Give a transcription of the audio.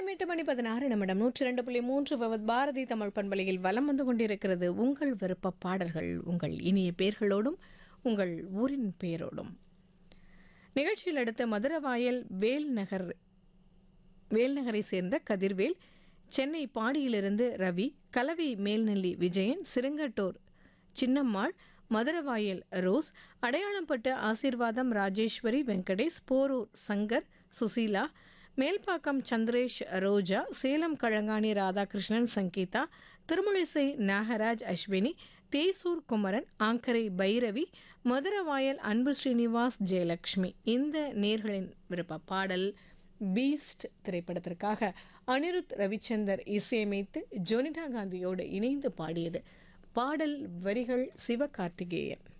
நேரம் எட்டு மணி பதினாறு நிமிடம் நூற்றி ரெண்டு புள்ளி மூன்று பவத் பாரதி தமிழ் பண்பலையில் வலம் வந்து கொண்டிருக்கிறது உங்கள் விருப்ப பாடல்கள் உங்கள் இனிய பெயர்களோடும் உங்கள் ஊரின் பெயரோடும் நிகழ்ச்சியில் அடுத்த மதுரவாயல் வேல் நகர் வேல்நகரை சேர்ந்த கதிர்வேல் சென்னை பாடியிலிருந்து ரவி கலவி மேல்நெல்லி விஜயன் சிறுங்கட்டூர் சின்னம்மாள் மதுரவாயல் ரோஸ் அடையாளம்பட்ட ஆசீர்வாதம் ராஜேஸ்வரி வெங்கடேஷ் போரூர் சங்கர் சுசீலா மேல்பாக்கம் சந்திரேஷ் ரோஜா சேலம் கழங்காணி ராதாகிருஷ்ணன் சங்கீதா திருமுழிசை நாகராஜ் அஸ்வினி தேசூர் குமரன் ஆங்கரை பைரவி மதுரவாயல் அன்பு ஸ்ரீனிவாஸ் ஜெயலக்ஷ்மி இந்த நேர்களின் விருப்ப பாடல் பீஸ்ட் திரைப்படத்திற்காக அனிருத் ரவிச்சந்தர் இசையமைத்து ஜொனிடா காந்தியோடு இணைந்து பாடியது பாடல் வரிகள் சிவகார்த்திகேயன்